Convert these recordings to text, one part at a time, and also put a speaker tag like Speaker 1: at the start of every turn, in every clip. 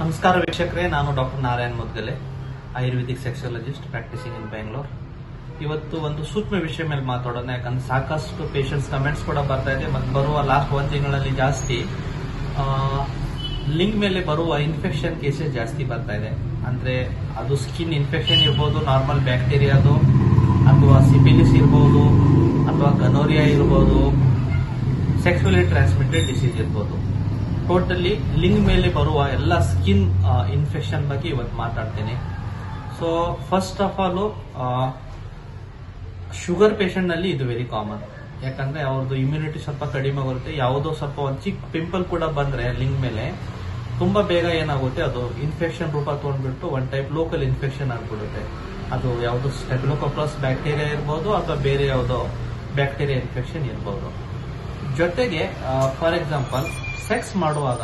Speaker 1: ನಮಸ್ಕಾರ ವೀಕ್ಷಕರೇ ನಾನು doctor Narayan Mudgale ayurvedic sexologist practising in Bengaluru ಇವತ್ತು ಒಂದು ಸೂಕ್ಷ್ಮ ವಿಷಯ ಮೇಲೆ ಮಾತಾಡೋಣ ಯಾಕಂದ್ರೆ ಸಾಕಷ್ಟು ಪೇಷಂಟ್ಸ್ ಕಮೆಂಟ್ಸ್ ಕೂಡ ಬರ್ತಾ ಇದೆ ಮತ್ತು ಬರುವ ಲಾಸ್ಟ್ ಒಂದು ತಿಂಗಳಲ್ಲಿ ಜಾಸ್ತಿ ಲಿಂಗ್ ಮೇಲೆ ಬರುವ ಇನ್ಫೆಕ್ಷನ್ ಕೇಸಸ್ ಜಾಸ್ತಿ ಬರ್ತಾ ಇದೆ ಅಂದ್ರೆ ಅದು ಸ್ಕಿನ್ ಇನ್ಫೆಕ್ಷನ್ ಇರ್ಬೋದು ನಾರ್ಮಲ್ ಬ್ಯಾಕ್ಟೀರಿಯಾದು ಅಥವಾ ಸಿಪಿಲಿಸ್ ಇರ್ಬೋದು ಅಥವಾ ಗನೋರಿಯಾ ಇರ್ಬೋದು ಸೆಕ್ಸುವಲಿ ಟ್ರಾನ್ಸ್ಮಿಟೆಡ್ ಡಿಸೀಸ್ ಇರ್ಬೋದು ಟೋಟಲಿ ಲಿಂಗ್ ಮೇಲೆ ಬರುವ ಎಲ್ಲ ಸ್ಕಿನ್ ಇನ್ಫೆಕ್ಷನ್ ಬಗ್ಗೆ ಇವತ್ತು ಮಾತಾಡ್ತೇನೆ so first of all sugar patient ನಲ್ಲಿ ಇದು ವೆರಿ ಕಾಮನ್ ಯಾಕಂದ್ರೆ ಅವ್ರದ್ದು ಇಮ್ಯುನಿಟಿ ಸ್ವಲ್ಪ ಕಡಿಮೆ ಬರುತ್ತೆ ಯಾವುದೋ ಸ್ವಲ್ಪ ಒಂದು ಚಿಕ್ಕ ಪಿಂಪಲ್ ಕೂಡ ಬಂದ್ರೆ ಲಿಂಗ್ ಮೇಲೆ ತುಂಬಾ ಬೇಗ ಏನಾಗುತ್ತೆ ಅದು ಇನ್ಫೆಕ್ಷನ್ ರೂಪ ತಗೊಂಡ್ಬಿಟ್ಟು ಒನ್ ಟೈಪ್ ಲೋಕಲ್ ಇನ್ಫೆಕ್ಷನ್ ಆಗ್ಬಿಡುತ್ತೆ ಅದು ಯಾವುದು ಸ್ಟೆಬ್ಲೋಕೋಪ್ಲಸ್ ಬ್ಯಾಕ್ಟೀರಿಯಾ ಇರ್ಬೋದು ಅಥವಾ ಬೇರೆ ಯಾವುದೋ ಬ್ಯಾಕ್ಟೀರಿಯಾ ಇನ್ಫೆಕ್ಷನ್ ಇರ್ಬೋದು ಜೊತೆಗೆ ಫಾರ್ ಎಕ್ಸಾಂಪಲ್ ಸೆಕ್ಸ್ ಮಾಡುವಾಗ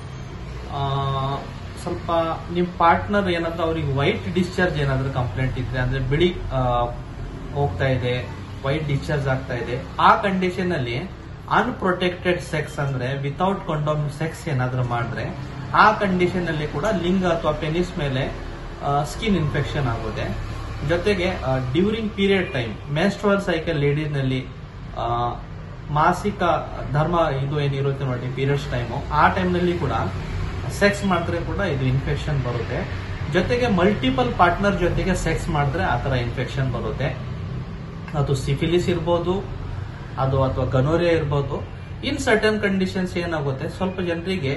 Speaker 1: ಆ, ಸ್ವಲ್ಪ ನಿಮ್ಮ ಪಾರ್ಟ್ನರ್ ಏನಾದ್ರೂ ಅವ್ರಿಗೆ ವೈಟ್ ಡಿಸ್ಚಾರ್ಜ್ ಏನಾದ್ರೂ ಕಂಪ್ಲೇಂಟ್ ಇದ್ರೆ ಅಂದ್ರೆ ಬಿಳಿ ಆ, ಹೋಗ್ತಾ ಇದೆ ವೈಟ್ ಡಿಸ್ಚಾರ್ಜ್ ಆಗ್ತಾ ಇದೆ ಆ ಕಂಡೀಷನ್ ಅಲ್ಲಿ ಅನ್ಪ್ರೊಟೆಕ್ಟೆಡ್ ಸೆಕ್ಸ್ ಅಂದ್ರೆ ವಿತೌಟ್ ಕೊಂಡೋಮ್ ಸೆಕ್ಸ್ ಏನಾದ್ರೂ ಮಾಡಿದ್ರೆ ಆ ಕಂಡೀಷನ್ ಅಲ್ಲಿ ಕೂಡ ಲಿಂಗ ಅಥವಾ ಪೆನಿಸ್ ಮೇಲೆ ಸ್ಕಿನ್ ಇನ್ಫೆಕ್ಷನ್ ಆಗುತ್ತೆ ಜೊತೆಗೆ during period time menstrual cycle ladies ನಲ್ಲಿ ಆ, ಮಾಸಿಕ ಧರ್ಮ ಇದು ಏನಿರುತ್ತೆ ನೋಡಿ ಪೀರಿಯಡ್ಸ್ ಟೈಮು ಆ ಟೈಮ್ನಲ್ಲಿ ಕೂಡ ಸೆಕ್ಸ್ ಮಾಡಿದ್ರೆ ಕೂಡ ಇದು ಇನ್ಫೆಕ್ಷನ್ ಬರುತ್ತೆ ಜೊತೆಗೆ ಮಲ್ಟಿಪಲ್ ಪಾರ್ಟ್ನರ್ ಜೊತೆಗೆ ಸೆಕ್ಸ್ ಮಾಡಿದ್ರೆ ಆ ತರ ಇನ್ಫೆಕ್ಷನ್ ಬರುತ್ತೆ ಅದು ಸಿಫಿಲಿಸ್ ಇರ್ಬೋದು ಅದು ಅಥವಾ ಗನೋರಿಯಾ ಇರ್ಬೋದು ಇನ್ ಸರ್ಟನ್ ಕಂಡೀಷನ್ಸ್ ಏನಾಗುತ್ತೆ ಸ್ವಲ್ಪ ಜನರಿಗೆ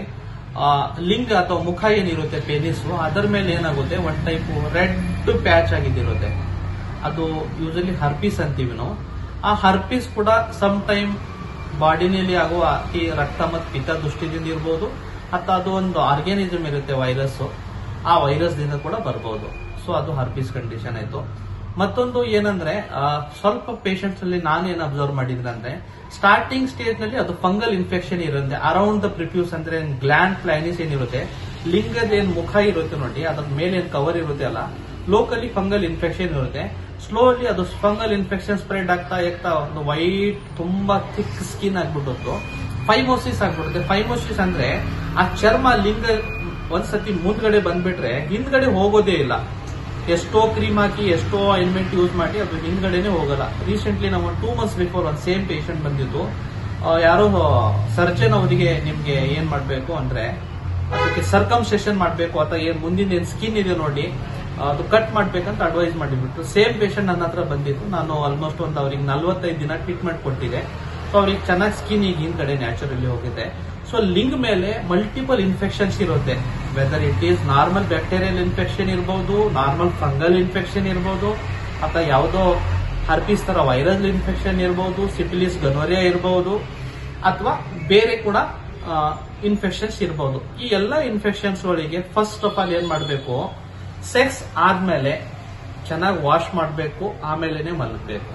Speaker 1: ಲಿಂಗ ಅಥವಾ ಮುಖ ಏನಿರುತ್ತೆ ಪೆನಿಸ್ ಅದರ ಮೇಲೆ ಏನಾಗುತ್ತೆ ಒನ್ ಟೈಪ್ ರೆಡ್ ಪ್ಯಾಚ್ ಆಗಿದ್ದಿರುತ್ತೆ ಅದು ಯೂಶಲಿ ಹರ್ಪೀಸ್ ಅಂತೀವಿ ನಾವು ಆ ಹರ್ಪೀಸ್ ಕೂಡ ಸಮ್ ಟೈಮ್ ಬಾಡಿನಲ್ಲಿ ಆಗುವ ಅತಿ ರಕ್ತ ಮತ್ತು ಪಿತ್ತ ದೃಷ್ಟಿದಿಂದ ಇರ್ಬೋದು ಅಥವಾ ಅದು ಒಂದು ಆರ್ಗ್ಯಾನಿಸಮ್ ಇರುತ್ತೆ ವೈರಸ್ ಆ ವೈರಸ್ ದಿಂದ ಕೂಡ ಬರ್ಬೋದು ಸೊ ಅದು ಹರ್ಪೀಸ್ ಕಂಡೀಷನ್ ಆಯ್ತು ಮತ್ತೊಂದು ಏನಂದ್ರೆ ಆ, ಸ್ವಲ್ಪ ಪೇಷಂಟ್ಸ್ ಅಲ್ಲಿ ನಾನೇನ್ ಅಬ್ಸರ್ವ್ ಮಾಡಿದ್ರೆ ಅಂದ್ರೆ ಸ್ಟಾರ್ಟಿಂಗ್ ಸ್ಟೇಜ್ ನಲ್ಲಿ ಅದು ಫಂಗಲ್ ಇನ್ಫೆಕ್ಷನ್ ಇರುತ್ತೆ ಅರೌಂಡ್ ದ ಪ್ರಿಪ್ಯೂಸ್ ಅಂದ್ರೆ ಗ್ಲ್ಯಾಂಡ್ ಪ್ಲಾನಿಸ್ ಏನಿರುತ್ತೆ ಲಿಂಗದ ಏನ್ ಮುಖ ಇರುತ್ತೆ ನೋಡಿ ಅದ್ರ ಮೇಲೆ ಏನ್ ಕವರ್ ಇರುತ್ತೆ ಅಲ್ಲ ಲೋಕಲಿ ಫಂಗಲ್ ಇನ್ಫೆಕ್ಷನ್ ಇರುತ್ತೆ ಸ್ಲೋಲಿ ಅದು ಫಂಗಲ್ ಇನ್ಫೆಕ್ಷನ್ ಸ್ಪ್ರೆಡ್ ಆಗ್ತಾ ಆಗ್ತಾ ಒಂದು ವೈಟ್ ತುಂಬಾ ಥಿಕ್ ಸ್ಕಿನ್ ಆಗ್ಬಿಟ್ಟು ಫೈಮೋಸಿಸ್ ಆಗ್ಬಿಡುತ್ತೆ ಫೈಮೋಸಿಸ್ ಅಂದ್ರೆ ಆ ಚರ್ಮ ಲಿಂಗ ಒಂದ್ಸತಿ ಮುಂದ್ಗಡೆ ಬಂದ್ಬಿಟ್ರೆ ಹಿಂದ್ಗಡೆ ಹೋಗೋದೇ ಇಲ್ಲ ಎಷ್ಟೋ ಕ್ರೀಮ್ ಹಾಕಿ ಎಷ್ಟೋ ಆಯಿಲ್ಮೆಂಟ್ ಯೂಸ್ ಮಾಡಿ ಅದು ಹಿಂದ್ಗಡೆನೆ ಹೋಗಲ್ಲ ರೀಸೆಂಟ್ಲಿ ನಾವು ಟೂ ಮಂತ್ಸ್ ಬಿಫೋರ್ ಒಂದು ಸೇಮ್ ಪೇಷಂಟ್ ಬಂದಿತ್ತು ಆ, ಯಾರೋ ಸರ್ಜನ್ ಅವರಿಗೆ ನಿಮ್ಗೆ ಏನ್ ಮಾಡ್ಬೇಕು ಅಂದ್ರೆ ಅದಕ್ಕೆ ಸರ್ಕಮ್ಸೆಷನ್ ಮಾಡಬೇಕು ಅಥವಾ ಏನ್ ಮುಂದಿನ ಏನ್ ಸ್ಕಿನ್ ಇದೆ ನೋಡಿ ಅದು ಕಟ್ ಮಾಡ್ಬೇಕಂತ ಅಡ್ವೈಸ್ ಮಾಡಿಬಿಟ್ಟು ಸೇಮ್ ಪೇಷಂಟ್ ನನ್ನ ಹತ್ರ ಬಂದಿತ್ತು ನಾನು ಆಲ್ಮೋಸ್ಟ್ ಒಂದು ಅವ್ರಿಗೆ ನಲ್ವತ್ತೈದು ದಿನ ಟ್ರೀಟ್ಮೆಂಟ್ ಕೊಟ್ಟಿದ್ದೆ ಸೊ ಅವ್ರಿಗೆ ಚೆನ್ನಾಗಿ ಸ್ಕಿನ್ ಈಗ ಹಿಂದ್ಗಡೆ ನ್ಯಾಚುರಲಿ ಹೋಗಿದೆ ಸೊ ಲಿಂಗ್ ಮೇಲೆ ಮಲ್ಟಿಪಲ್ ಇನ್ಫೆಕ್ಷನ್ಸ್ ಇರುತ್ತೆ whether it is normal bacterial infection ಇರ್ಬೋದು ನಾರ್ಮಲ್ ಫಂಗಲ್ ಇನ್ಫೆಕ್ಷನ್ ಇರ್ಬೋದು ಅಥವಾ ಯಾವುದೋ ಹರ್ಪೀಸ್ ತರ ವೈರಲ್ ಇನ್ಫೆಕ್ಷನ್ ಇರ್ಬೋದು ಸಿಪಿಲಿಸ್ ಗನೋರಿಯಾ ಇರ್ಬೋದು ಅಥವಾ ಬೇರೆ ಕೂಡ ಇನ್ಫೆಕ್ಷನ್ಸ್ ಇರ್ಬೋದು ಈ ಎಲ್ಲ ಇನ್ಫೆಕ್ಷನ್ಸ್ ಗಳಿಗೆ ಫಸ್ಟ್ ಆಫ್ ಆಲ್ ಏನ್ ಮಾಡಬೇಕು ಸೆಕ್ಸ್ ಆದ್ಮೇಲೆ ಚೆನ್ನಾಗಿ ವಾಶ್ ಮಾಡಬೇಕು ಆಮೇಲೆನೆ ಮಲಗಬೇಕು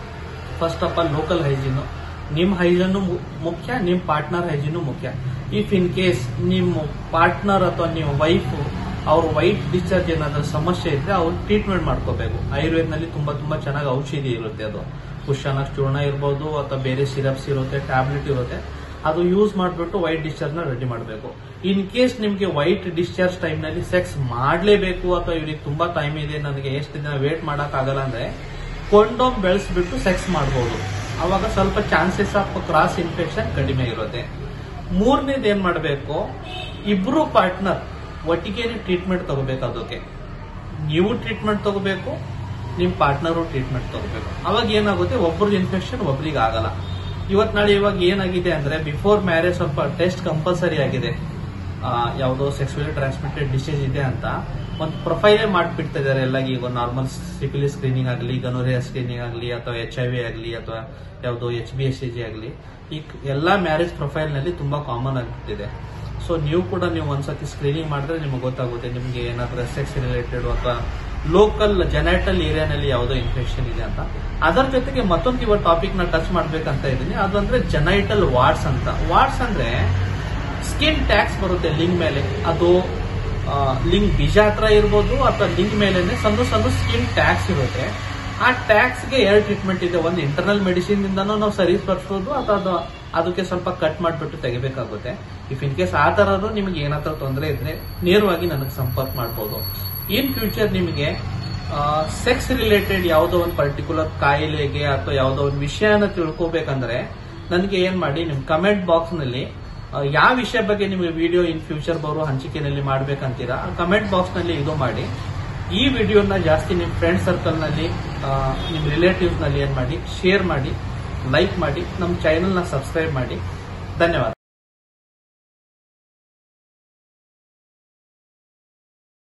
Speaker 1: first of all local hygiene ನಿಮ್ ಹೈಜೀನು ಮುಖ್ಯ ನಿಮ್ ಪಾರ್ಟ್ನರ್ ಹೈಜೀನು ಮುಖ್ಯ ಇಫ್ ಇನ್ ಕೇಸ್ ನಿಮ್ಮ ಪಾರ್ಟ್ನರ್ ಅಥವಾ ನಿಮ್ಮ ವೈಫ್ ಅವ್ರ ವೈಟ್ ಡಿಸ್ಚಾರ್ಜ್ ಏನಾದ್ರೂ ಸಮಸ್ಯೆ ಇದ್ರೆ ಅವ್ರು ಟ್ರೀಟ್ಮೆಂಟ್ ಮಾಡ್ಕೋಬೇಕು ಆಯುರ್ವೇದನಲ್ಲಿ ತುಂಬಾ ತುಂಬಾ ಚೆನ್ನಾಗಿ ಔಷಧಿ ಇರುತ್ತೆ ಅದು ಕುಶನ ಚೂರ್ಣ ಇರ್ಬೋದು ಅಥವಾ ಬೇರೆ ಸಿರಪ್ಸ್ ಇರುತ್ತೆ ಟ್ಯಾಬ್ಲೆಟ್ ಇರುತ್ತೆ ಅದು ಯೂಸ್ ಮಾಡಿಬಿಟ್ಟು ವೈಟ್ ಡಿಸ್ಚಾರ್ಜ್ ನ ರೆಡಿ ಮಾಡಬೇಕು ಇನ್ ಕೇಸ್ ನಿಮ್ಗೆ ವೈಟ್ ಡಿಸ್ಚಾರ್ಜ್ ಟೈಮ್ ನಲ್ಲಿ ಸೆಕ್ಸ್ ಮಾಡಲೇಬೇಕು ಅಥವಾ ಇವ್ರಿಗೆ ತುಂಬಾ ಟೈಮ್ ಇದೆ ನನಗೆ ಎಷ್ಟು ದಿನ ವೇಟ್ ಮಾಡಕ್ ಆಗಲ್ಲ ಅಂದ್ರೆ ಕೊಂಡೋಮ್ ಬೆಳೆಸ್ಬಿಟ್ಟು ಸೆಕ್ಸ್ ಮಾಡಬಹುದು ಅವಾಗ ಸ್ವಲ್ಪ ಚಾನ್ಸಸ್ ಆಫ್ ಕ್ರಾಸ್ ಇನ್ಫೆಕ್ಷನ್ ಕಡಿಮೆ ಇರುತ್ತೆ ಮೂರನೇದು ಏನ್ ಮಾಡಬೇಕು ಇಬ್ರು ಪಾರ್ಟ್ನರ್ ಒಟ್ಟಿಗೆ ಟ್ರೀಟ್ಮೆಂಟ್ ತಗೋಬೇಕು ಅದಕ್ಕೆ ನೀವು ಟ್ರೀಟ್ಮೆಂಟ್ ತಗೋಬೇಕು ನಿಮ್ ಪಾರ್ಟ್ನರು ಟ್ರೀಟ್ಮೆಂಟ್ ತಗೋಬೇಕು ಅವಾಗ ಏನಾಗುತ್ತೆ ಒಬ್ರದ್ದು ಇನ್ಫೆಕ್ಷನ್ ಒಬ್ರಿಗೆ ಆಗಲ್ಲ ಇವತ್ ನಾಳೆ ಇವಾಗ ಏನಾಗಿದೆ ಅಂದ್ರೆ ಬಿಫೋರ್ ಮ್ಯಾರೇಜ್ ಸ್ವಲ್ಪ ಟೆಸ್ಟ್ ಕಂಪಲ್ಸರಿ ಆಗಿದೆ ಆ, ಯಾವುದೋ ಸೆಕ್ಸುವಲಿ ಟ್ರಾನ್ಸ್ಮಿಟೆಡ್ ಡಿಸೀಸ್ ಇದೆ ಅಂತ ಒಂದು ಪ್ರೊಫೈಲೇ ಮಾಡಿಬಿಡ್ತಿದ್ದಾರೆ ಎಲ್ಲ ಈಗ ನಾರ್ಮಲ್ ಸಿಪಿಲಿ ಸ್ಕ್ರೀನಿಂಗ್ ಆಗಲಿ ಗನೋರಿಯಾ ಸ್ಕ್ರೀನಿಂಗ್ ಆಗಲಿ ಅಥವಾ ಎಚ್ ಐ ವಿ ಆಗಲಿ ಅಥವಾ ಯಾವುದೋ ಎಚ್ ಬಿ ಎಸ್ ಜಿ ಆಗಲಿ ಈ ಎಲ್ಲಾ ಮ್ಯಾರೇಜ್ ಪ್ರೊಫೈಲ್ ನಲ್ಲಿ ತುಂಬಾ ಕಾಮನ್ ಆಗಿಬಿಟ್ಟಿದೆ ಸೊ ನೀವು ಕೂಡ ನೀವು ಒಂದ್ಸತಿ ಸ್ಕ್ರೀನಿಂಗ್ ಮಾಡಿದ್ರೆ ನಿಮಗೆ ಗೊತ್ತಾಗುತ್ತೆ ನಿಮ್ಗೆ ಏನಾದ್ರೂ ಸೆಕ್ಸ್ ರಿಲೇಟೆಡ್ ಅಥವಾ ಲೋಕಲ್ ಜೆನೈಟಲ್ ಏರಿಯಾನಲ್ಲಿ ಯಾವುದೋ ಇನ್ಫೆಕ್ಷನ್ ಇದೆ ಅಂತ ಅದರ ಜೊತೆಗೆ ಮತ್ತೊಂದು ಇವತ್ತು ಟಾಪಿಕ್ ನ ಟಚ್ ಮಾಡ್ಬೇಕಂತ ಇದ್ದೀನಿ ಅದು ಅಂದ್ರೆ ಜೆನೈಟಲ್ ವಾರ್ಡ್ಸ್ ಅಂತ ವಾರ್ಡ್ಸ್ ಅಂದ್ರೆ ಸ್ಕಿನ್ ಟ್ಯಾಕ್ಸ್ ಬರುತ್ತೆ ಲಿಂಗ್ ಮೇಲೆ ಅದು ಲಿಂಗ್ ಬೀಜ ಹತ್ರ ಇರ್ಬೋದು ಅಥವಾ ಲಿಂಗ್ ಮೇಲೆನೆ ಸಣ್ಣ ಸಣ್ಣ ಸ್ಕಿನ್ ಟ್ಯಾಕ್ಸ್ ಇರುತ್ತೆ ಆ ಟ್ಯಾಕ್ಸ್ ಗೆ ಎರಡು ಟ್ರೀಟ್ಮೆಂಟ್ ಇದೆ ಒಂದು ಇಂಟರ್ನಲ್ ಮೆಡಿಸಿನ್ ಇಂದನೂ ನಾವು ಸರಿಪಡಿಸಬಹುದು ಅಥವಾ ಅದು ಅದಕ್ಕೆ ಸ್ವಲ್ಪ ಕಟ್ ಮಾಡಿಬಿಟ್ಟು ತೆಗಿಬೇಕಾಗುತ್ತೆ ಇಫ್ ಇನ್ ಕೇಸ್ ಆ ತರನು ನಿಮಗೆ ಏನಾದ್ರೂ ತೊಂದರೆ ಇದ್ರೆ ನೇರವಾಗಿ ನನಗೆ ಸಂಪರ್ಕ ಮಾಡ್ಬೋದು ಇನ್ ಫ್ಯೂಚರ್ ನಿಮಗೆ ಸೆಕ್ಸ್ ರಿಲೇಟೆಡ್ ಯಾವುದೋ ಒಂದು ಪರ್ಟಿಕ್ಯುಲರ್ ಕಾಯಿಲೆಗೆ ಅಥವಾ ಯಾವುದೋ ಒಂದು ವಿಷಯನ ತಿಳ್ಕೊಬೇಕಂದ್ರೆ ನನಗೆ ಏನ್ ಮಾಡಿ ನಿಮ್ ಕಮೆಂಟ್ ಬಾಕ್ಸ್ ನಲ್ಲಿ ಆ, ಯಾವ ವಿಷಯ ಬಗ್ಗೆ ನಿಮಗೆ ವಿಡಿಯೋ ಇನ್ ಫ್ಯೂಚರ್ ಬರೋ ಹಂಚಿಕೆನಲ್ಲಿ ಮಾಡ್ಬೇಕಂತೀರಾ ಕಮೆಂಟ್ ಬಾಕ್ಸ್ ನಲ್ಲಿ ಇದು ಮಾಡಿ ಈ ವಿಡಿಯೋನ ಜಾಸ್ತಿ ನಿಮ್ ಫ್ರೆಂಡ್ ಸರ್ಕಲ್ ನಲ್ಲಿ ಆ, ನಿಮ್ ರಿಲೇಟಿವ್ಸ್ ನಲ್ಲಿ ಏನ್ ಮಾಡಿ ಶೇರ್ ಮಾಡಿ ಲೈಕ್ ಮಾಡಿ ನಮ್ಮ ಚಾನೆಲ್ ನ ಸಬ್ಸ್ಕ್ರೈಬ್ ಮಾಡಿ ಧನ್ಯವಾದ